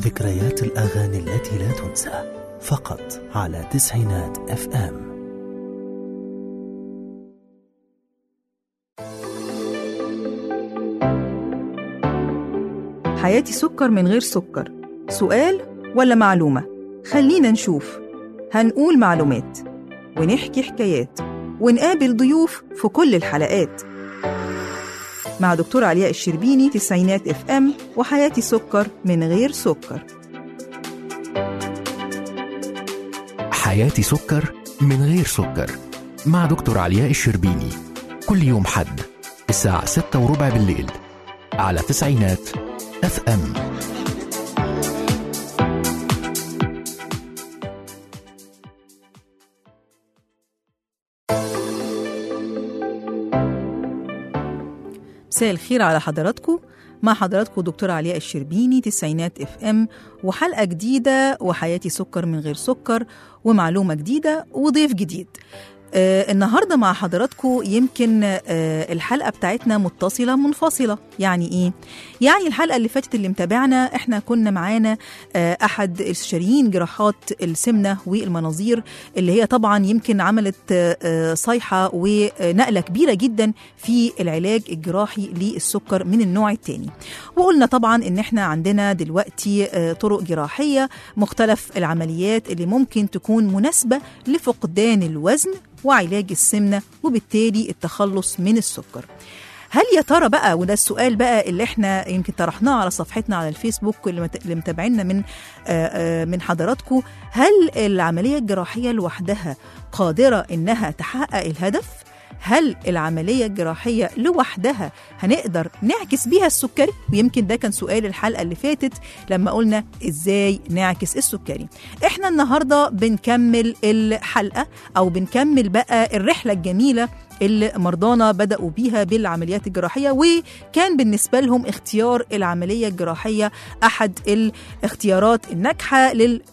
ذكريات الأغاني التي لا تنسى فقط على تسعينات اف ام حياتي سكر من غير سكر سؤال ولا معلومة خلينا نشوف هنقول معلومات ونحكي حكايات ونقابل ضيوف في كل الحلقات مع دكتور علياء الشربيني تسعينات اف ام وحياتي سكر من غير سكر حياتي سكر من غير سكر مع دكتور علياء الشربيني كل يوم حد الساعة ستة وربع بالليل على تسعينات اف ام مساء الخير على حضراتكم مع حضراتكم دكتور علياء الشربيني تسعينات اف ام وحلقه جديده وحياتي سكر من غير سكر ومعلومه جديده وضيف جديد آه النهارده مع حضراتكم يمكن آه الحلقه بتاعتنا متصله منفصله يعني ايه يعني الحلقه اللي فاتت اللي متابعنا احنا كنا معانا آه احد استشاريين جراحات السمنه والمناظير اللي هي طبعا يمكن عملت آه صيحه ونقله كبيره جدا في العلاج الجراحي للسكر من النوع الثاني وقلنا طبعا ان احنا عندنا دلوقتي آه طرق جراحيه مختلف العمليات اللي ممكن تكون مناسبه لفقدان الوزن وعلاج السمنه وبالتالي التخلص من السكر هل يا ترى بقى وده السؤال بقى اللي احنا يمكن طرحناه على صفحتنا على الفيسبوك اللي متابعينا من من حضراتكم هل العمليه الجراحيه لوحدها قادره انها تحقق الهدف؟ هل العملية الجراحية لوحدها هنقدر نعكس بيها السكري؟ ويمكن ده كان سؤال الحلقة اللي فاتت لما قلنا ازاي نعكس السكري. احنا النهاردة بنكمل الحلقة او بنكمل بقى الرحلة الجميلة اللي مرضانا بدأوا بيها بالعمليات الجراحية وكان بالنسبة لهم اختيار العملية الجراحية أحد الاختيارات الناجحة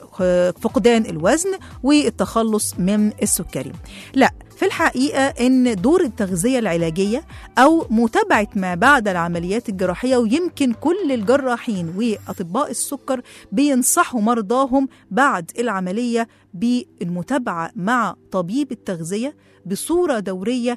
لفقدان الوزن والتخلص من السكري لا في الحقيقة إن دور التغذية العلاجية أو متابعة ما بعد العمليات الجراحية ويمكن كل الجراحين وأطباء السكر بينصحوا مرضاهم بعد العملية بالمتابعة مع طبيب التغذية بصورة دورية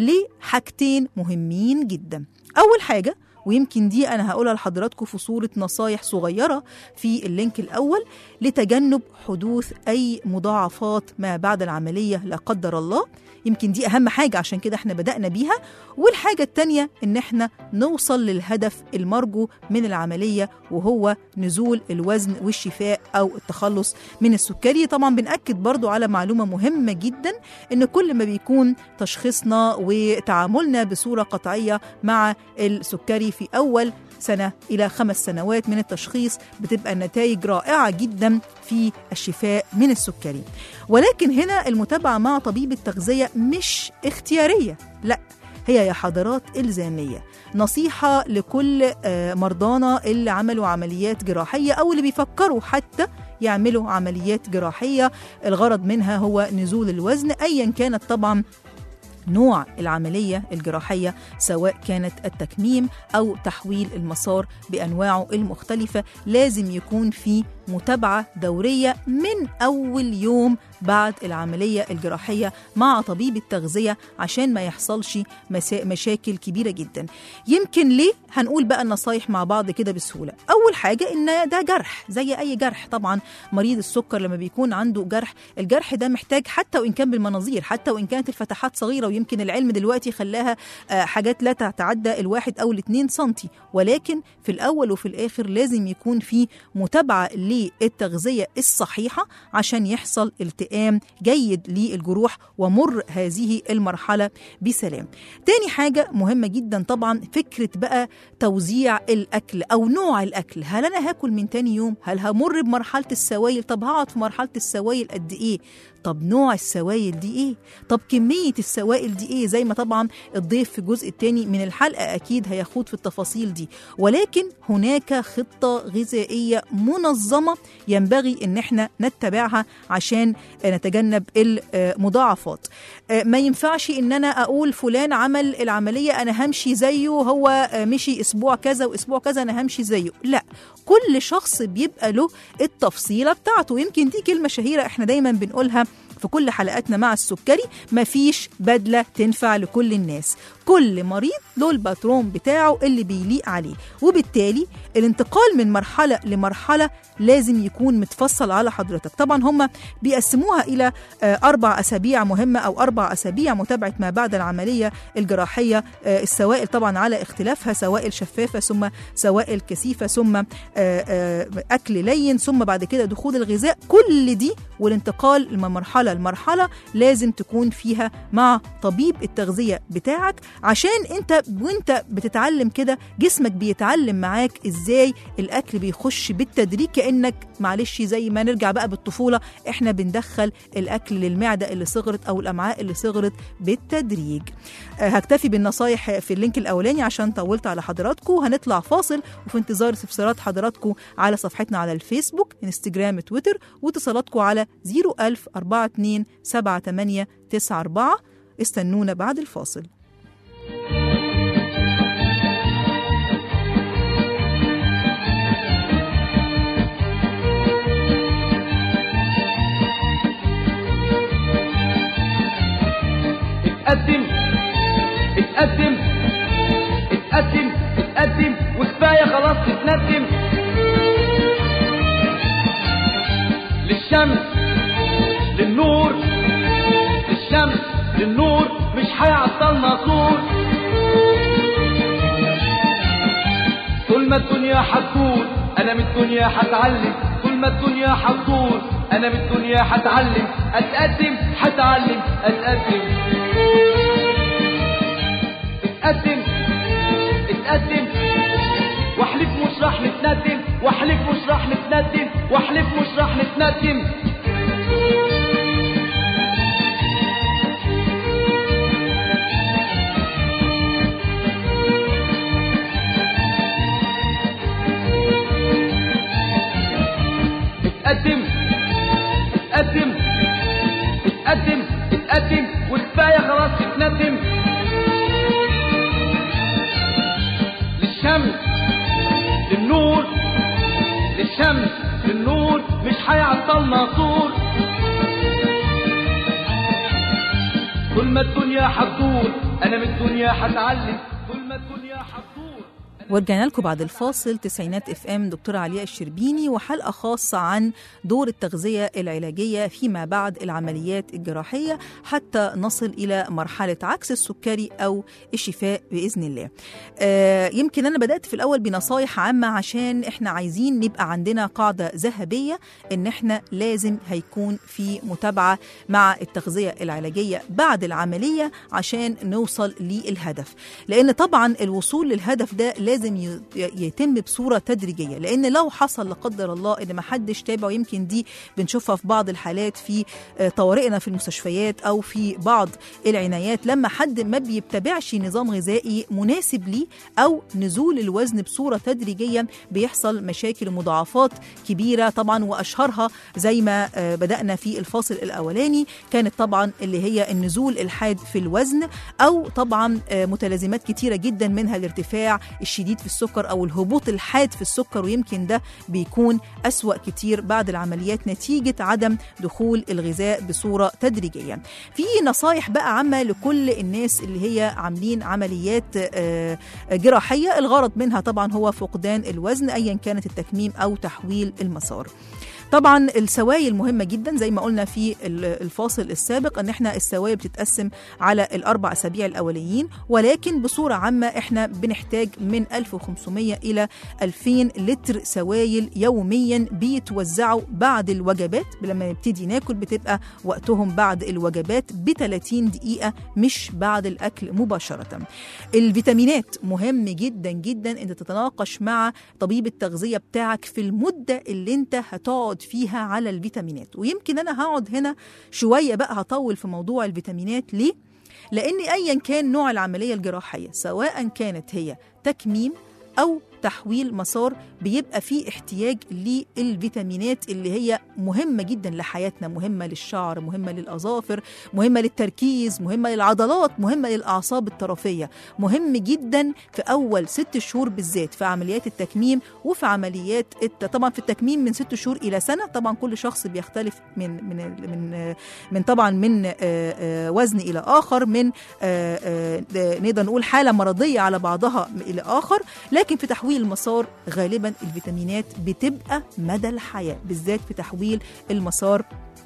لحاجتين مهمين جدا أول حاجة ويمكن دي أنا هقولها لحضراتكم في صورة نصايح صغيرة في اللينك الأول لتجنب حدوث أي مضاعفات ما بعد العملية لا قدر الله يمكن دي أهم حاجة عشان كده احنا بدأنا بيها والحاجة التانية إن احنا نوصل للهدف المرجو من العملية وهو نزول الوزن والشفاء أو التخلص من السكري طبعا بنأكد برضو على معلومة مهمة جدا إن كل ما بيكون تشخيصنا وتعاملنا بصورة قطعية مع السكري في أول سنة إلى خمس سنوات من التشخيص بتبقى النتائج رائعة جدا في الشفاء من السكري ولكن هنا المتابعة مع طبيب التغذية مش اختيارية لا هي يا حضرات إلزامية نصيحة لكل مرضانا اللي عملوا عمليات جراحية أو اللي بيفكروا حتى يعملوا عمليات جراحية الغرض منها هو نزول الوزن أيا كانت طبعا نوع العملية الجراحية سواء كانت التكميم أو تحويل المسار بأنواعه المختلفة لازم يكون في متابعة دورية من أول يوم بعد العملية الجراحية مع طبيب التغذية عشان ما يحصلش مشاكل كبيرة جدا يمكن ليه هنقول بقى النصايح مع بعض كده بسهولة أول حاجة إن ده جرح زي أي جرح طبعا مريض السكر لما بيكون عنده جرح الجرح ده محتاج حتى وإن كان بالمناظير حتى وإن كانت الفتحات صغيرة ويمكن العلم دلوقتي خلاها حاجات لا تتعدى الواحد أو الاثنين سنتي ولكن في الأول وفي الآخر لازم يكون في متابعة للتغذية الصحيحة عشان يحصل التئام جيد للجروح ومر هذه المرحلة بسلام تاني حاجة مهمة جدا طبعا فكرة بقى توزيع الأكل أو نوع الأكل هل أنا هاكل من تاني يوم هل همر بمرحلة السوائل طب هقعد في مرحلة السوائل قد إيه طب نوع السوائل دي ايه طب كمية السوائل دي ايه زي ما طبعا الضيف في الجزء الثاني من الحلقة اكيد هيخوض في التفاصيل دي ولكن هناك خطة غذائية منظمة منظمه ينبغي ان احنا نتبعها عشان نتجنب المضاعفات آه، ما ينفعش ان انا اقول فلان عمل العمليه انا همشي زيه هو آه، مشي اسبوع كذا واسبوع كذا انا همشي زيه لا كل شخص بيبقى له التفصيله بتاعته يمكن دي كلمه شهيره احنا دايما بنقولها في كل حلقاتنا مع السكري مفيش بدله تنفع لكل الناس كل مريض له الباترون بتاعه اللي بيليق عليه وبالتالي الانتقال من مرحله لمرحله لازم يكون متفصل على حضرتك طبعا هم بيقسموها الى آه، اربع اسابيع مهمه او اربع اسابيع متابعه ما بعد العمليه الجراحيه آه، السوائل طبعا على اختلافها سوائل شفافه ثم سوائل كثيفه ثم آه، آه، اكل لين ثم بعد كده دخول الغذاء كل دي والانتقال من مرحله لمرحله لازم تكون فيها مع طبيب التغذيه بتاعك عشان انت وانت بتتعلم كده جسمك بيتعلم معاك ازاي الاكل بيخش بالتدريج كانك معلش زي ما نرجع بقى بالطفوله احنا بندخل الاكل للمعده اللي صغرت او الامعاء اللي صغرت بالتدريج آه، هكتفي بالنصايح في اللينك الاولاني عشان طولت على حضراتكم هنطلع فاصل وفي انتظار استفسارات حضراتكم على صفحتنا على الفيسبوك انستجرام تويتر واتصالاتكم على 01000 42 78 94 استنونا بعد الفاصل اتقدم اتقدم اتقدم اتقدم وكفايه خلاص تتندم للشمس للنور للشمس للنور مش هيعطلنا طول طول ما الدنيا هتدور انا من الدنيا هتعلم طول ما الدنيا هتدور انا من الدنيا هتعلم اتقدم هتعلم اتقدم اتقدم اتقدم واحلف مش راح نتندم واحلف مش راح نتندم واحلف مش راح نتندم اتقدم اتقدم اتقدم اتقدم وكفايه خلاص تتندم للشمس للنور للشمس للنور مش هيعطلنا طول طول ما الدنيا هتدور انا من الدنيا هتعلم طول ما الدنيا هتدور ورجعنا لكم بعد الفاصل تسعينات اف ام دكتورة علياء الشربيني وحلقة خاصة عن دور التغذية العلاجية فيما بعد العمليات الجراحية حتى نصل إلى مرحلة عكس السكري أو الشفاء بإذن الله آه يمكن أنا بدأت في الأول بنصايح عامة عشان إحنا عايزين نبقى عندنا قاعدة ذهبية إن إحنا لازم هيكون في متابعة مع التغذية العلاجية بعد العملية عشان نوصل للهدف لأن طبعا الوصول للهدف ده لازم ي- يتم بصورة تدريجية لأن لو حصل لا قدر الله إن ما حدش تابع ويمكن دي بنشوفها في بعض الحالات في آه، طوارئنا في المستشفيات أو في بعض العنايات لما حد ما بيتبعش نظام غذائي مناسب ليه أو نزول الوزن بصورة تدريجية بيحصل مشاكل ومضاعفات كبيرة طبعا وأشهرها زي ما آه، بدأنا في الفاصل الأولاني كانت طبعا اللي هي النزول الحاد في الوزن أو طبعا آه، متلازمات كتيرة جدا منها الارتفاع الشديد في السكر أو الهبوط الحاد في السكر ويمكن ده بيكون أسوأ كتير بعد العمليات نتيجة عدم دخول الغذاء بصورة تدريجية في نصايح بقى عامة لكل الناس اللي هي عاملين عمليات آه، جراحية الغرض منها طبعا هو فقدان الوزن أيا كانت التكميم أو تحويل المسار طبعا السوائل مهمه جدا زي ما قلنا في ال- الفاصل السابق ان احنا السوائل بتتقسم على الاربع اسابيع الاوليين ولكن بصوره عامه احنا بنحتاج من 1500 الى 2000 لتر سوائل يوميا بيتوزعوا بعد الوجبات لما نبتدي ناكل بتبقى وقتهم بعد الوجبات ب 30 دقيقه مش بعد الاكل مباشره الفيتامينات مهم جدا جدا انت تتناقش مع طبيب التغذيه بتاعك في المده اللي انت هتقعد فيها على الفيتامينات ويمكن انا هقعد هنا شويه بقى هطول في موضوع الفيتامينات ليه لان ايا كان نوع العمليه الجراحيه سواء كانت هي تكميم او تحويل مسار بيبقى فيه احتياج للفيتامينات اللي هي مهمه جدا لحياتنا مهمه للشعر مهمه للاظافر مهمه للتركيز مهمه للعضلات مهمه للاعصاب الطرفيه مهم جدا في اول ست شهور بالذات في عمليات التكميم وفي عمليات الت... طبعا في التكميم من ست شهور الى سنه طبعا كل شخص بيختلف من من من من طبعا من آه، آه، وزن الى اخر من آه، آه، نقدر نقول حاله مرضيه على بعضها الى اخر لكن في تحويل المسار غالبا الفيتامينات بتبقى مدى الحياه بالذات في تحويل المسار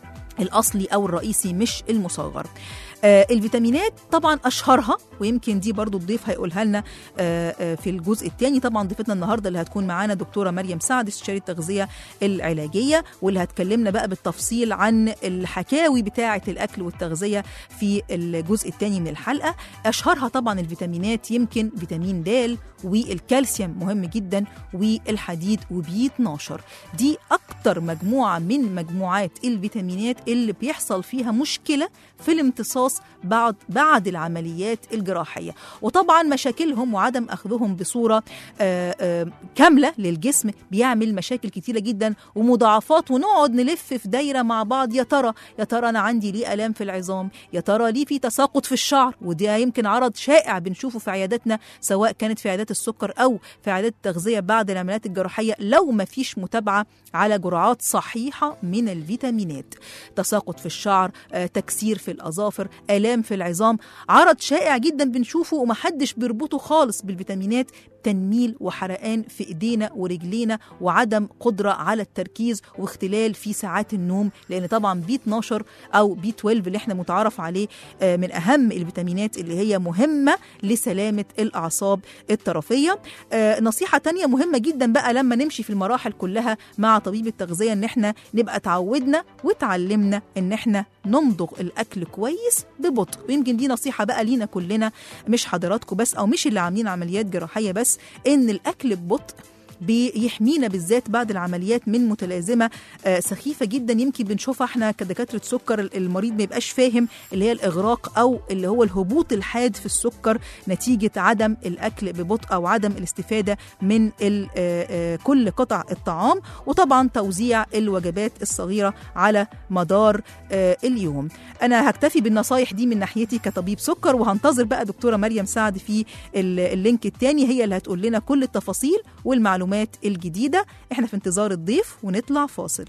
الاصلي او الرئيسي مش المصغر آه الفيتامينات طبعا اشهرها ويمكن دي برضو الضيف هيقولها لنا آه آه في الجزء الثاني طبعا ضيفتنا النهارده اللي هتكون معانا دكتوره مريم سعد استشاري التغذيه العلاجيه واللي هتكلمنا بقى بالتفصيل عن الحكاوي بتاعه الاكل والتغذيه في الجزء الثاني من الحلقه اشهرها طبعا الفيتامينات يمكن فيتامين د والكالسيوم مهم جدا والحديد وبي 12 دي اكتر مجموعه من مجموعات الفيتامينات اللي بيحصل فيها مشكله في الامتصاص بعد بعد العمليات الجراحيه وطبعا مشاكلهم وعدم اخذهم بصوره آه، آه، كامله للجسم بيعمل مشاكل كتيره جدا ومضاعفات ونقعد نلف في دايره مع بعض يا ترى يا ترى انا عندي ليه الام في العظام يا ترى ليه في تساقط في الشعر وده يمكن عرض شائع بنشوفه في عياداتنا سواء كانت في عيادات السكر او في عيادات التغذيه بعد العمليات الجراحيه لو ما فيش متابعه على جرعات صحيحه من الفيتامينات تساقط في الشعر آه، تكسير في الاظافر الام في العظام عرض شائع جدا بنشوفه ومحدش بيربطه خالص بالفيتامينات تنميل وحرقان في ايدينا ورجلينا وعدم قدره على التركيز واختلال في ساعات النوم لان طبعا بي 12 او بي 12 اللي احنا متعارف عليه آه، من اهم الفيتامينات اللي هي مهمه لسلامه الاعصاب الطرفيه آه، نصيحه تانية مهمه جدا بقى لما نمشي في المراحل كلها مع طبيب التغذيه ان احنا نبقى تعودنا وتعلمنا ان احنا نمضغ الاكل كويس ببطء ويمكن دي نصيحه بقى لينا كلنا مش حضراتكم بس او مش اللي عاملين عمليات جراحيه بس ان الاكل ببطء بيحمينا بالذات بعد العمليات من متلازمه آه، سخيفه جدا يمكن بنشوفها احنا كدكاتره سكر المريض ما يبقاش فاهم اللي هي الاغراق او اللي هو الهبوط الحاد في السكر نتيجه عدم الاكل ببطء او عدم الاستفاده من ال- آه، آه، كل قطع الطعام وطبعا توزيع الوجبات الصغيره على مدار آه، اليوم انا هكتفي بالنصايح دي من ناحيتي كطبيب سكر وهنتظر بقى دكتوره مريم سعد في ال- اللينك الثاني هي اللي هتقول لنا كل التفاصيل والمعلومات الجديده احنا في انتظار الضيف ونطلع فاصل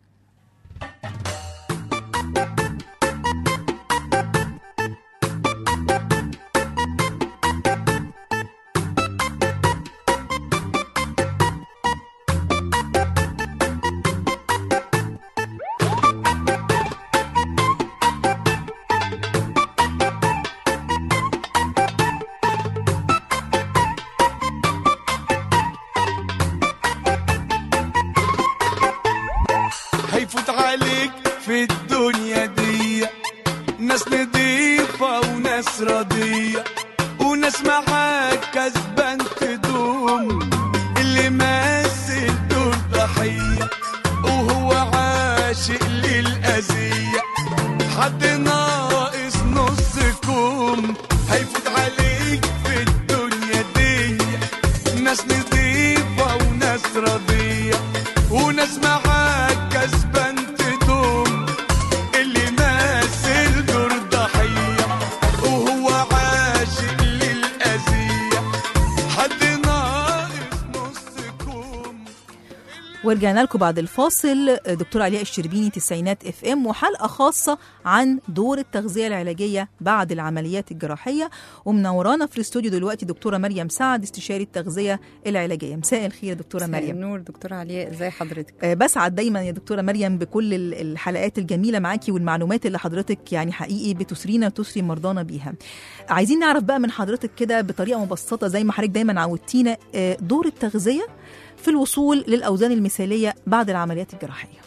هيفوت عليك في الدنيا دي ناس نضيفة وناس راضية وناس معاك كسبان تدوم اللي ماسك دور ضحية وهو عاشق للأذية حد ناقص نص كوم هيفوت عليك في الدنيا دي ناس نضيفة وناس راضية وناس معاك كسبان تدوم اللي ماسل دور ضحية وهو عاشق للأذية حد ناقص نص كوم ورجعنا لكم بعد الفاصل دكتور علياء الشربيني تسعينات اف ام وحلقه خاصه عن دور التغذيه العلاجيه بعد العمليات الجراحيه ومنورانا في الاستوديو دلوقتي دكتوره مريم سعد استشاري التغذيه العلاجيه مساء الخير يا دكتوره مساء مريم النور دكتورة علياء ازي حضرتك آه، بسعد دايما يا دكتوره مريم بكل ال- الحلقات الجميله معاكي والمعلومات اللي حضرتك يعني حقيقي بتثرينا وتثري مرضانا بيها عايزين نعرف بقى من حضرتك كده بطريقه مبسطه زي ما حضرتك دايما عودتينا آه، دور التغذيه في الوصول للاوزان المثاليه بعد العمليات الجراحيه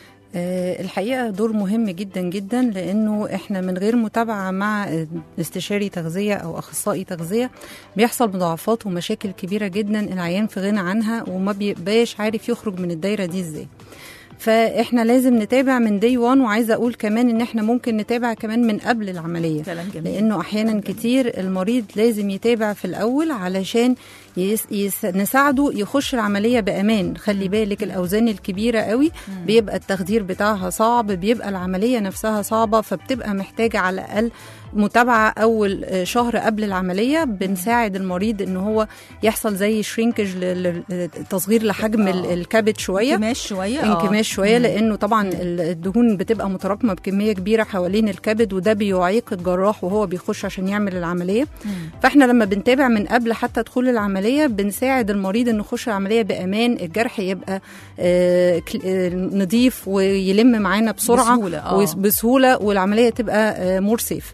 آه، الحقيقة دور مهم جدا جدا لأنه إحنا من غير متابعة مع آه، استشاري تغذية أو أخصائي تغذية بيحصل مضاعفات ومشاكل كبيرة جدا العيان في غنى عنها وما بيبقاش عارف يخرج من الدايرة دي إزاي فاحنا لازم نتابع من دي وان وعايزه اقول كمان ان احنا ممكن نتابع كمان من قبل العمليه كلام جميل لانه احيانا كتير المريض لازم يتابع في الاول علشان يس يس نساعده يخش العمليه بامان خلي بالك الاوزان الكبيره قوي بيبقى التخدير بتاعها صعب بيبقى العمليه نفسها صعبه فبتبقى محتاجه على الاقل متابعه اول آه، شهر قبل العمليه بنساعد المريض ان هو يحصل زي شرينكج تصغير لحجم ال- آه. الكبد شويه انكماش شويه آه. انكماش شويه لانه طبعا ال- الدهون بتبقى متراكمه بكميه كبيره حوالين الكبد وده بيعيق الجراح وهو بيخش عشان يعمل العمليه فاحنا لما بنتابع من قبل حتى دخول العمليه بنساعد المريض انه يخش العمليه بامان الجرح يبقى آه، كل- آه، نضيف ويلم معانا بسرعه بسهولة، آه. ويس- بسهوله والعمليه تبقى مور سيف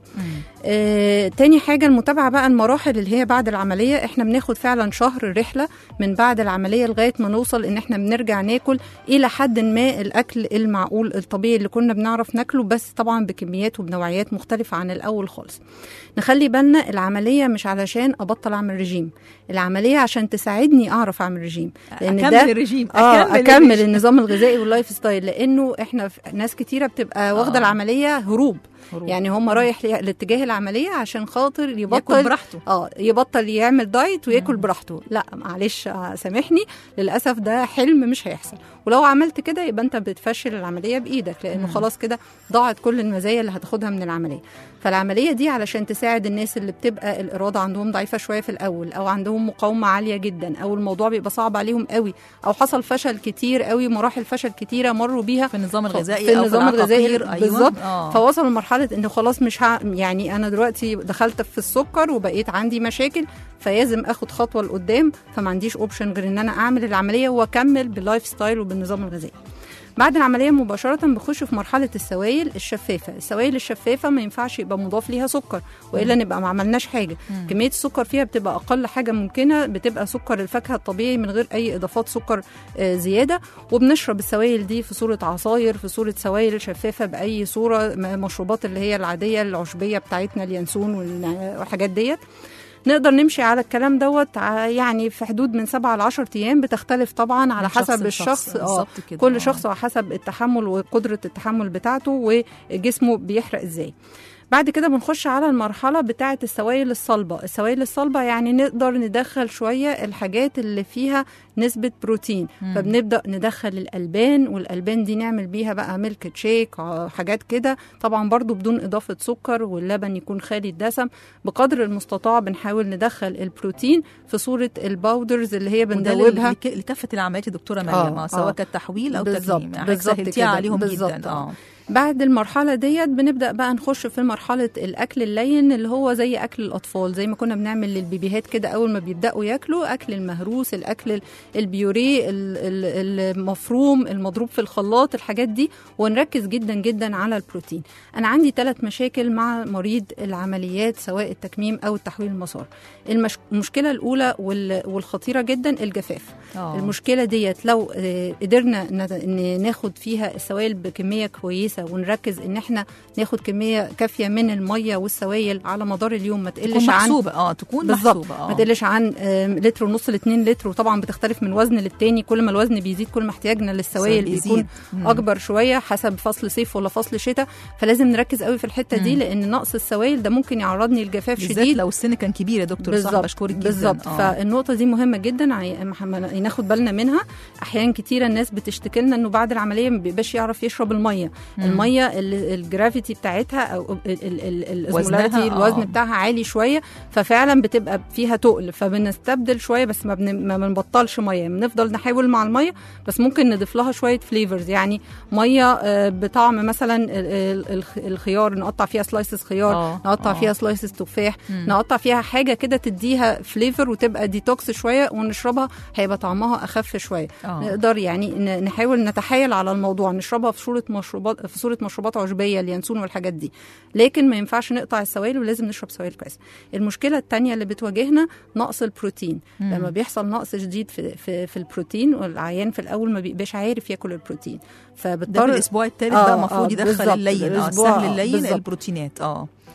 آه، تاني حاجة المتابعة بقى المراحل اللي هي بعد العملية احنا بناخد فعلا شهر رحلة من بعد العملية لغاية ما نوصل ان احنا بنرجع ناكل الى حد ما الاكل المعقول الطبيعي اللي كنا بنعرف ناكله بس طبعا بكميات وبنوعيات مختلفة عن الاول خالص نخلي بالنا العملية مش علشان ابطل اعمل رجيم العملية عشان تساعدني اعرف اعمل رجيم لان اكمل ده الرجيم اه أكمل اكمل الرجيم. النظام الغذائي واللايف ستايل لانه احنا في- ناس كتيره بتبقى واخده آه. العمليه هروب هروب. يعني هم رايح لي- لاتجاه العمليه عشان خاطر يبطل ياكل براحته اه يبطل يعمل دايت وياكل براحته لا معلش آه، سامحني للاسف ده حلم مش هيحصل ولو عملت كده يبقى انت بتفشل العمليه بايدك لانه خلاص كده ضاعت كل المزايا اللي هتاخدها من العمليه فالعمليه دي علشان تساعد الناس اللي بتبقى الاراده عندهم ضعيفه شويه في الاول او عندهم مقاومه عاليه جدا او الموضوع بيبقى صعب عليهم قوي او حصل فشل كتير قوي مراحل فشل كتيره مروا بيها في النظام الغذائي في أو النظام الغذائي العقاقير. أيوة. بالظبط آه. فوصلوا لمرحله ان خلاص مش ه... يعني انا دلوقتي دخلت في السكر وبقيت عندي مشاكل فلازم اخد خطوه لقدام فما عنديش اوبشن غير ان انا اعمل العمليه واكمل باللايف ستايل وبالنظام الغذائي بعد العمليه مباشره بخش في مرحله السوائل الشفافه السوائل الشفافه ما ينفعش يبقى مضاف ليها سكر والا نبقى ما عملناش حاجه كميه السكر فيها بتبقى اقل حاجه ممكنه بتبقى سكر الفاكهه الطبيعي من غير اي اضافات سكر آه، زياده وبنشرب السوائل دي في صوره عصاير في صوره سوائل شفافه باي صوره م- مشروبات اللي هي العاديه العشبيه بتاعتنا اليانسون والن- والحاجات ديت نقدر نمشي على الكلام دوت ع- يعني في حدود من سبعة ل 10 ايام بتختلف طبعا على من شخص حسب لشخص. الشخص اه بالظبط كده. كل آه. شخص على حسب التحمل وقدره التحمل بتاعته وجسمه بيحرق ازاي بعد كده بنخش على المرحلة بتاعة السوائل الصلبة السوائل الصلبة يعني نقدر ندخل شوية الحاجات اللي فيها نسبة بروتين فبنبدأ ندخل الألبان والألبان دي نعمل بيها بقى ميلك تشيك ع- حاجات كده طبعا برضو بدون إضافة سكر واللبن يكون خالي الدسم بقدر المستطاع بنحاول ندخل البروتين في صورة الباودرز اللي هي وده بندوبها لك- لكافه العمليات يا دكتوره مريم آه، آه سواء آه. كانت تحويل او بالظبط، تكميم يعني بالظبط سهلتيها كده، عليهم بالظبط، جدا آه. اه بعد المرحلة ديت بنبدأ بقى نخش في مرحلة الأكل اللين اللي هو زي أكل الأطفال زي ما كنا بنعمل للبيبيهات كده أول ما بيبدأوا ياكلوا أكل المهروس الأكل ال- البيوريه ال- ال- المفروم المضروب في الخلاط الحاجات دي ونركز جدا جدا على البروتين أنا عندي ثلاث مشاكل مع مريض العمليات سواء التكميم أو التحويل المسار المش- المشكلة الأولى وال- والخطيرة جدا الجفاف آه. المشكله ديت لو آه، قدرنا ن- ن- ناخد فيها السوائل بكميه كويسه ونركز ان احنا ناخد كميه كافيه من الميه والسوائل على مدار اليوم ما تكون تقلش عن محسوبه اه تكون بالظبط محسوبه اه ما تقلش عن آم، لتر ونص لاتنين لتر وطبعا بتختلف من وزن للتاني كل ما الوزن بيزيد كل ما احتياجنا للسوائل بيزيد. بيكون مم. اكبر شويه حسب فصل صيف ولا فصل شتاء فلازم نركز قوي في الحته دي مم. لان نقص السوائل ده ممكن يعرضني لجفاف بالذات شديد لو السن كان كبير يا دكتور صح بالظبط بشكرك جدا بالظبط آه. فالنقطه دي مهمه جدا عي- مح- ناخد بالنا منها احيانا كتيره الناس بتشتكي لنا انه بعد العمليه ما بيبقاش يعرف يشرب الميه مم. الميه ال- الجرافيتي بتاعتها او ال- ال- ال- وزنها، الاسمولاريتي آه. الوزن بتاعها عالي شويه ففعلا بتبقى فيها تقل فبنستبدل شويه بس ما, بن... ما بنبطلش ميه بنفضل نحاول مع الميه بس ممكن نضيف لها شويه فليفرز يعني ميه آه، بطعم مثلا ال- ال- الخ- الخيار نقطع فيها سلايسز خيار آه، نقطع آه. فيها سلايسز تفاح مم. نقطع فيها حاجه كده تديها فليفر وتبقى ديتوكس شويه ونشربها هيبقى طعمها اخف شويه آه. نقدر يعني ن- نحاول نتحايل على الموضوع نشربها في صوره مشروبات في صوره مشروبات عشبيه اليانسون والحاجات دي لكن ما ينفعش نقطع السوائل ولازم نشرب سوائل كويس المشكله الثانيه اللي بتواجهنا نقص البروتين مم. لما بيحصل نقص شديد في في, في البروتين والعيان في الاول ما بيبقاش عارف ياكل البروتين ده في فبضطر الاسبوع الثالث آه، بقى آه، المفروض يدخل بالظبط، اللين اه الأسبوع، السهل اللين بالظبط. البروتينات اه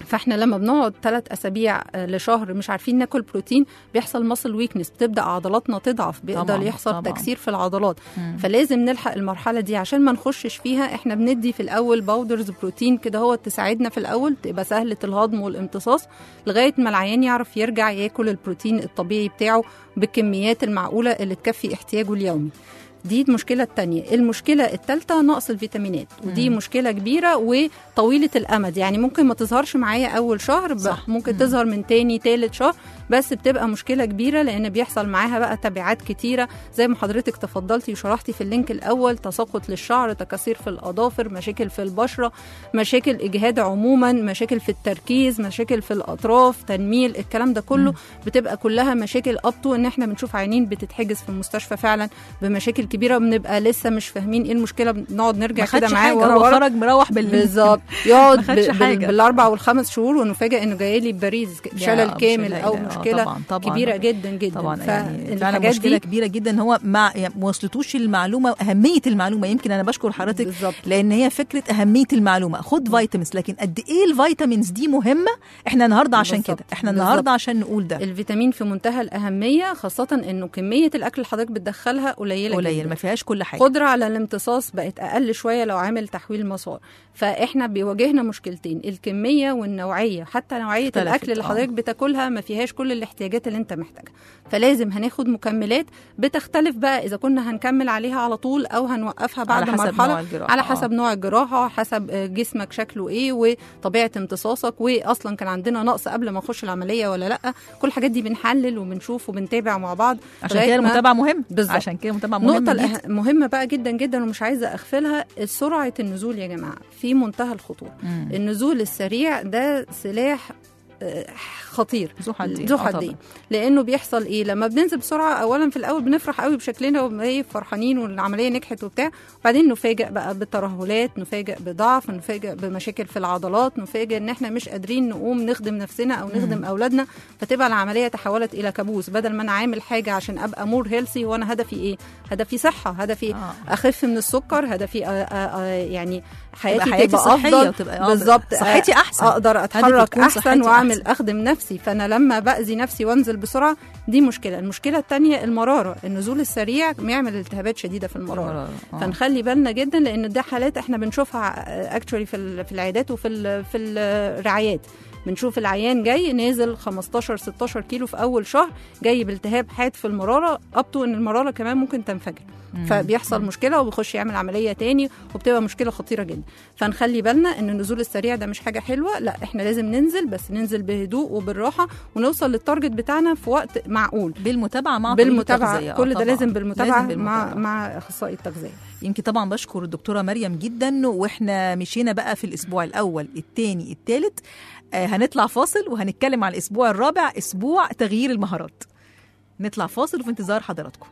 فاحنا لما بنقعد ثلاث اسابيع آه، لشهر مش عارفين ناكل بروتين بيحصل ماسل ويكنس بتبدا عضلاتنا تضعف بيقدر طبعاً، يحصل طبعاً. تكسير في العضلات مم. فلازم نلحق المرحله دي عشان ما نخشش فيها احنا بندي في الاول باودرز بروتين كده هو تساعدنا في الاول تبقى سهله الهضم والامتصاص لغايه ما العيان يعرف يرجع ياكل البروتين الطبيعي بتاعه بالكميات المعقوله اللي تكفي احتياجه اليومي دي المشكلة التانية المشكلة التالتة نقص الفيتامينات ودي مم. مشكلة كبيرة وطويلة الأمد يعني ممكن ما تظهرش معايا أول شهر ب- صح. ممكن مم. تظهر من تاني تالت شهر بس بتبقى مشكلة كبيرة لأن بيحصل معاها بقى تبعات كتيرة زي ما حضرتك تفضلتي وشرحتي في اللينك الأول تساقط للشعر تكاثير في الأظافر مشاكل في البشرة مشاكل إجهاد عموما مشاكل في التركيز مشاكل في الأطراف تنميل الكلام ده كله مم. بتبقى كلها مشاكل أبطو إن إحنا بنشوف عيانين بتتحجز في المستشفى فعلا بمشاكل كبيرة بنبقى لسه مش فاهمين إيه المشكلة بنقعد نرجع ما كده خدش معاه حاجه ورا هو ورا خرج مروح بال بالظبط يقعد ما خدش ب- بال- حاجة. بالاربع والخمس شهور ونفاجئ انه جاي لي بباريس يا شلل مش كامل لا او إله. آه، مشكله طبعاً، طبعاً. كبيره جدا جدا طبعا يعني فعلا فالحاجات مشكله دي كبيره جدا ان هو مع يعني ما وصلتوش المعلومه اهميه المعلومه يمكن انا بشكر حضرتك بالظبط لان هي فكره اهميه المعلومه خد فيتامينز لكن قد ايه الفيتامينز دي مهمه احنا النهارده عشان بالظبط، كده احنا بالظبط. النهارده عشان نقول ده الفيتامين في منتهى الاهميه خاصه انه كميه الاكل اللي حضرتك بتدخلها قليله قليل جدا. ما فيهاش كل حاجه قدرة على الامتصاص بقت أقل شوية لو عامل تحويل مسار فإحنا بيواجهنا مشكلتين الكمية والنوعية حتى نوعية اختلفت، الأكل اللي آه. حضرتك بتاكلها ما فيهاش كل الاحتياجات اللي أنت محتاجها فلازم هناخد مكملات بتختلف بقى إذا كنا هنكمل عليها على طول أو هنوقفها بعد على حسب مرحلة نوع الجراحة، على آه. حسب نوع الجراحة حسب آه، جسمك شكله إيه وطبيعة امتصاصك وأصلا كان عندنا نقص قبل ما نخش العملية ولا لأ كل الحاجات دي بنحلل وبنشوف وبنتابع مع بعض عشان لغاية كده ما- المتابعه مهم بالظبط. عشان كده المتابعه مهمه النقطة جدا الأه- مهمة بقى جدا جدا ومش عايزة أغفلها سرعة النزول يا جماعة في منتهى الخطورة مم. النزول السريع ده سلاح آه، خطير ذو حدين ذو آه طبعاً. حدين لانه بيحصل ايه لما بننزل بسرعه اولا في الاول بنفرح قوي بشكلنا وايه فرحانين والعمليه نجحت وبتاع وبعدين نفاجئ بقى بالترهلات نفاجئ بضعف نفاجئ بمشاكل في العضلات نفاجئ ان احنا مش قادرين نقوم نخدم نفسنا او نخدم اولادنا فتبقى العمليه تحولت الى كابوس بدل ما انا عامل حاجه عشان ابقى مور هيلثي وانا هدفي ايه هدفي صحه هدفي آه. اخف من السكر هدفي آه آه آه يعني حياتي تبقى حياتي تبقى صحية افضل وتبقى آه، بالظبط صحتي آه، أحسن. اقدر هدفي اتحرك تكون احسن صحتي واعمل أحسن. اخدم نفسي فانا لما باذي نفسي وانزل بسرعه دي مشكله المشكله الثانيه المراره النزول السريع بيعمل التهابات شديده في المراره المرارة، آه. فنخلي بالنا جدا لان ده حالات احنا بنشوفها اكشولي في ال- في العيادات وفي ال- في الرعايات بنشوف العيان جاي نازل 15 16 كيلو في اول شهر جاي بالتهاب حاد في المراره ابطو ان المراره كمان ممكن تنفجر فبيحصل مشكله وبيخش يعمل عمليه تاني وبتبقى مشكله خطيره جدا فنخلي بالنا ان النزول السريع ده مش حاجه حلوه لا احنا لازم ننزل بس ننزل بهدوء وبالراحه ونوصل للتارجت بتاعنا في وقت معقول بالمتابعه مع طبيب بالمتابعه التغذية. آه كل ده طبعاً. لازم بالمتابعه, لازم مع بالمتابعة. مع اخصائي التغذيه يمكن طبعا بشكر الدكتوره مريم جدا واحنا مشينا بقى في الاسبوع الاول الثاني الثالث آه هنطلع فاصل وهنتكلم على الاسبوع الرابع اسبوع تغيير المهارات نطلع فاصل وفي انتظار حضراتكم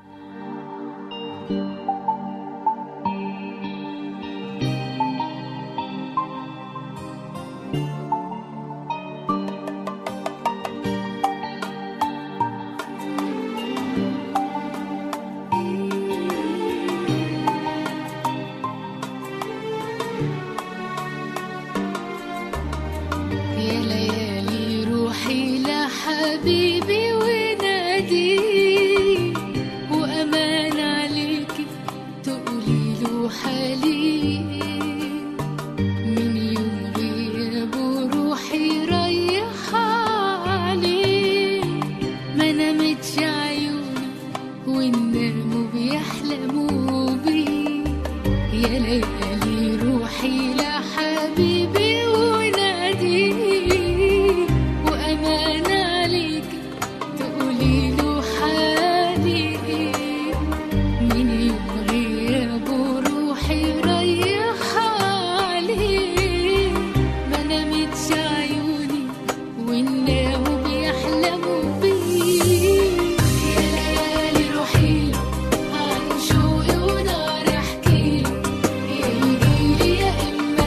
يا ليالي روحي لحبيبي ونادي وأمان عليكي تقولي له حالي من يوم غيابه روحي رايحة عليه ما نامتش عيوني والناموا بيحلموا بيه يا ليالي روحي لحبيبي ونادي وأمان عليك تقولي له حالي من يوم غيابه روحي رايحة عليه ما نامتش عيوني والناموا بيحلموا بيه يا ليالي روحي عن شوقي ونار احكيله يا يجيلي يا اما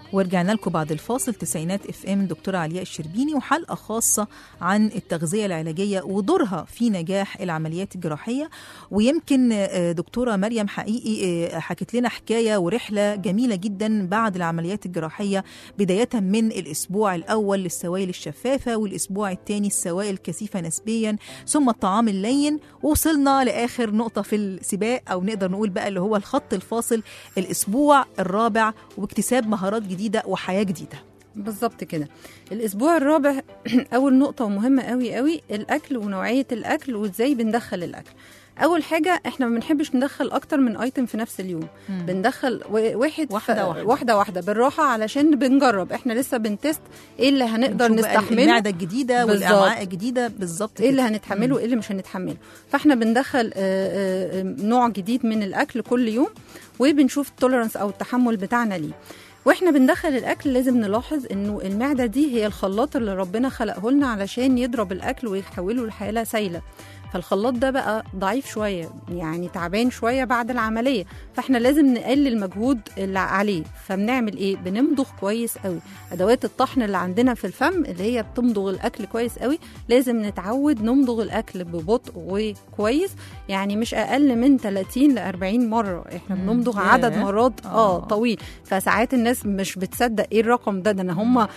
ورجعنا لكم بعد الفاصل تسعينات اف ام دكتورة علياء الشربيني وحلقة خاصة عن التغذية العلاجية ودورها في نجاح العمليات الجراحية ويمكن آه، دكتورة مريم حقيقي آه، حكت لنا حكاية ورحلة جميلة جدا بعد العمليات الجراحية بداية من الأسبوع الأول للسوائل الشفافة والأسبوع الثاني السوائل الكثيفة نسبيا ثم الطعام اللين ووصلنا لآخر نقطة في السباق أو نقدر نقول بقى اللي هو الخط الفاصل الأسبوع الرابع واكتساب مهارات جديدة وحياة جديدة بالظبط كده الاسبوع الرابع اول نقطه ومهمه قوي قوي الاكل ونوعيه الاكل وازاي بندخل الاكل اول حاجه احنا ما بنحبش ندخل اكتر من ايتم في نفس اليوم مم. بندخل و- واحد واحدة ف- واحدة. واحده واحده بالراحه علشان بنجرب احنا لسه بنتست ايه اللي هنقدر نشوف بقى نستحمله المعدة الجديدة بالظبط. والأمعاء الجديدة بالظبط ايه اللي كده. هنتحمله وايه اللي مش هنتحمله فاحنا بندخل آه، آه، نوع جديد من الاكل كل يوم وبنشوف التوليرانس او التحمل بتاعنا ليه واحنا بندخل الاكل لازم نلاحظ انه المعده دي هي الخلاط اللي ربنا خلقه لنا علشان يضرب الاكل ويحوله لحاله سايله فالخلاط ده بقى ضعيف شويه يعني تعبان شويه بعد العمليه فاحنا لازم نقلل المجهود اللي عليه فبنعمل ايه بنمضغ كويس قوي ادوات الطحن اللي عندنا في الفم اللي هي بتمضغ الاكل كويس قوي لازم نتعود نمضغ الاكل ببطء وكويس يعني مش اقل من 30 ل 40 مره احنا مم. بنمضغ ياه. عدد مرات اه آه. طويل فساعات الناس مش بتصدق ايه الرقم ده ده انا هم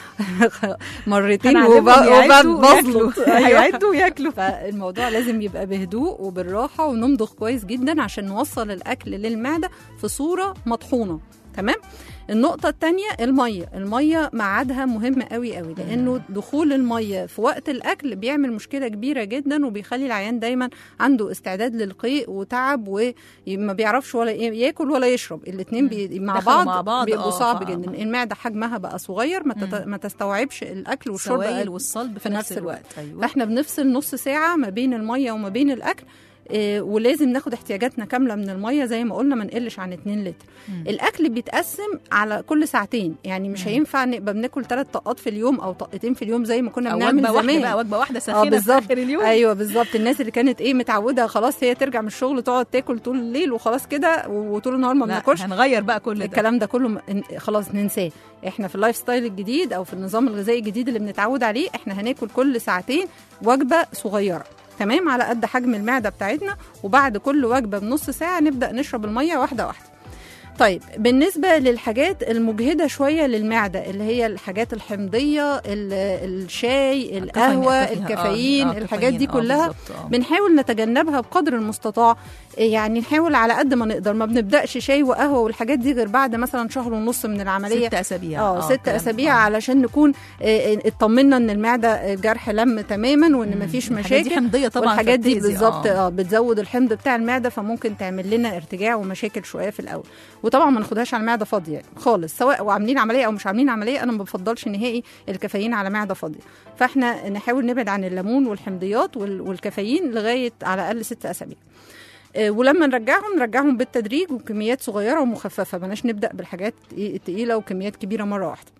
مرتين هنعلمهم وب- يعدوا وببزلط وياكلوا. هيعدوا وياكلوا فالموضوع لازم يبقى بهدوء وبالراحه ونمضغ كويس جدا عشان نوصل الاكل للمعده في صوره مطحونه تمام النقطة التانية المية المية ميعادها مهم قوي قوي لأنه دخول المية في وقت الأكل بيعمل مشكلة كبيرة جدا وبيخلي العيان دايما عنده استعداد للقيء وتعب وما بيعرفش ولا ي- ياكل ولا يشرب الاتنين بي مع دخلوا بعض, مع بعض، بيبقوا آه، صعب ف- جدا المعدة حجمها بقى صغير ما, تت... ما تستوعبش الأكل والشرب السوائل أقل. والصلب في نفس الوقت أيوة. فاحنا بنفصل نص ساعة ما بين المية وما بين الأكل آه، ولازم ناخد احتياجاتنا كامله من الميه زي ما قلنا ما نقلش عن 2 لتر مم. الاكل بيتقسم على كل ساعتين يعني مش هينفع نبقى بناكل ثلاث طقات في اليوم او طقتين في اليوم زي ما كنا أو بنعمل وجبة واحدة زمان بقى وجبة واحدة اه سخينة في بالظبط آخر اليوم ايوه بالظبط الناس اللي كانت ايه متعوده خلاص هي ترجع من الشغل تقعد تاكل طول الليل وخلاص كده وطول النهار ما لا بناكلش هنغير بقى كل ده الكلام ده كله م- إن- خلاص ننساه احنا في اللايف ستايل الجديد او في النظام الغذائي الجديد اللي بنتعود عليه احنا هناكل كل ساعتين وجبه صغيره تمام على قد حجم المعده بتاعتنا وبعد كل وجبه بنص ساعه نبدا نشرب الميه واحده واحده طيب بالنسبة للحاجات المجهدة شوية للمعدة اللي هي الحاجات الحمضية ال- الشاي القهوة الكافيين، آه، الكافيين آه، الحاجات دي كافيين، آه، كلها بالظبط، آه. بنحاول نتجنبها بقدر المستطاع يعني نحاول على قد ما نقدر ما بنبداش شاي وقهوه والحاجات دي غير بعد مثلا شهر ونص من العمليه ست أسابيع اه ست كلام- اسابيع آه. علشان نكون آه، آه، اطمنا ان المعده الجرح لم تماما وان مفيش الحاجات دي مشاكل حمضية طبعا والحاجات دي فبتأذي، بالظبط آه. اه بتزود الحمض بتاع المعده فممكن تعمل لنا ارتجاع ومشاكل شويه في الاول وطبعا ما ناخدهاش على المعده فاضيه خالص سواء وعاملين عمليه او مش عاملين عمليه انا ما بفضلش نهائي الكافيين على معده فاضيه فاحنا نحاول نبعد عن الليمون والحمضيات وال- والكافيين لغايه على الاقل ست اسابيع آه، ولما نرجعهم نرجعهم بالتدريج وكميات صغيره ومخففه بلاش نبدا بالحاجات التقيله وكميات كبيره مره واحده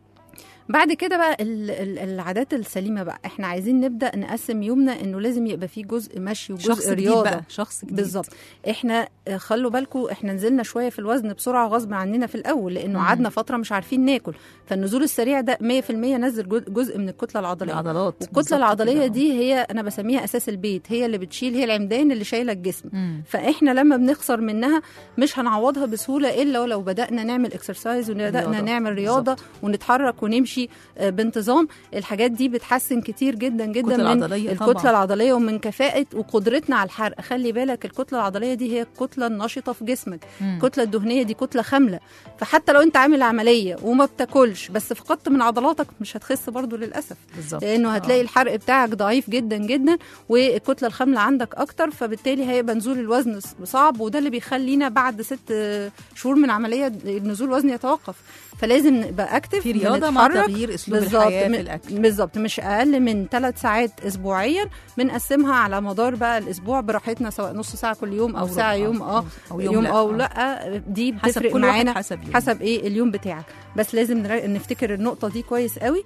بعد كده بقى ال- ال- العادات السليمه بقى احنا عايزين نبدا نقسم يومنا انه لازم يبقى فيه جزء مشي وجزء شخص جديد رياضه بقى شخص جديد بالظبط احنا آه، خلوا بالكم احنا نزلنا شويه في الوزن بسرعه غصب عننا في الاول لانه مم. قعدنا فتره مش عارفين ناكل فالنزول السريع ده 100% نزل جو- جزء من الكتله العضليه العضلات بالظبط والكتله العضليه كده. دي هي انا بسميها اساس البيت هي اللي بتشيل هي العمدان اللي شايله الجسم مم. فاحنا لما بنخسر منها مش هنعوضها بسهوله الا ولو بدانا نعمل اكسرسايز وبدانا رياضة. نعمل رياضه ونتحرك ونمشي آه، بانتظام الحاجات دي بتحسن كتير جدا جدا الكتلة من العضلية الكتله طبعاً. العضليه ومن كفاءه وقدرتنا على الحرق خلي بالك الكتله العضليه دي هي الكتله النشطه في جسمك مم. الكتله الدهنيه دي كتله خامله فحتى لو انت عامل عمليه وما بتاكلش بس فقدت من عضلاتك مش هتخس برضو للاسف بالظبط لانه هتلاقي آه. الحرق بتاعك ضعيف جدا جدا والكتله الخامله عندك اكتر فبالتالي هيبقى نزول الوزن صعب وده اللي بيخلينا بعد ست شهور من عمليه نزول الوزن يتوقف فلازم نبقى اكتف في رياضة مع بنتحرك. تغيير أسلوب بالظبط الحياة م- في الأكل بالظبط مش اقل من ثلاث ساعات اسبوعيا بنقسمها على مدار بقى الاسبوع براحتنا سواء نص ساعه كل يوم او, أو ساعه ربع. يوم اه أو يوم, يوم يوم لا. او آه. لا دي حسب بتفرق كل واحد معانا حسب يوم حسب ايه اليوم بتاعك بس لازم نرا- نفتكر النقطه دي كويس قوي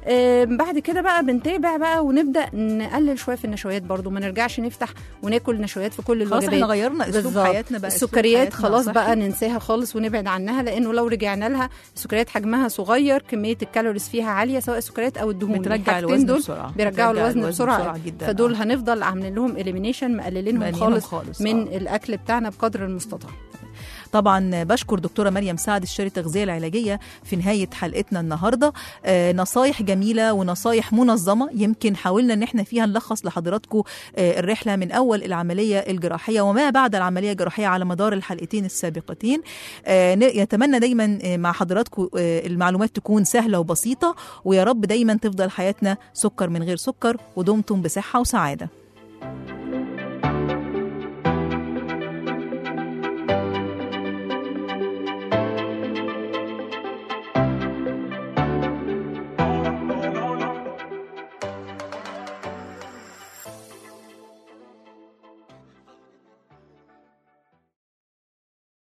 آه، بعد كده بقى بنتابع بقى ونبدا نقلل شويه في النشويات برضو ما نرجعش نفتح وناكل نشويات في كل خلاص الوجبات احنا غيرنا اسلوب بالظبط. حياتنا بقى أسلوب السكريات حياتنا خلاص صحي. بقى ننساها خالص ونبعد عنها لانه لو رجعنا لها السكريات حجمها صغير كميه الكالوريز فيها عاليه سواء السكريات او الدهون بترجع الحاجتين الوزن دول بسرعه بيرجعوا بترجع الوزن بسرعه, جدا فدول آه. هنفضل عاملين لهم اليمينيشن مقللينهم مقللينهم خالص, خالص، من آه. الاكل بتاعنا بقدر المستطاع طبعا بشكر دكتوره مريم سعد الشاري التغذيه العلاجيه في نهايه حلقتنا النهارده آه، نصايح جميله ونصايح منظمه يمكن حاولنا ان احنا فيها نلخص لحضراتكم آه، الرحله من اول العمليه الجراحيه وما بعد العمليه الجراحيه على مدار الحلقتين السابقتين آه، ن- يتمنى دايما آه، مع حضراتكم آه، المعلومات تكون سهله وبسيطه ويا رب دايما تفضل حياتنا سكر من غير سكر ودمتم بصحه وسعاده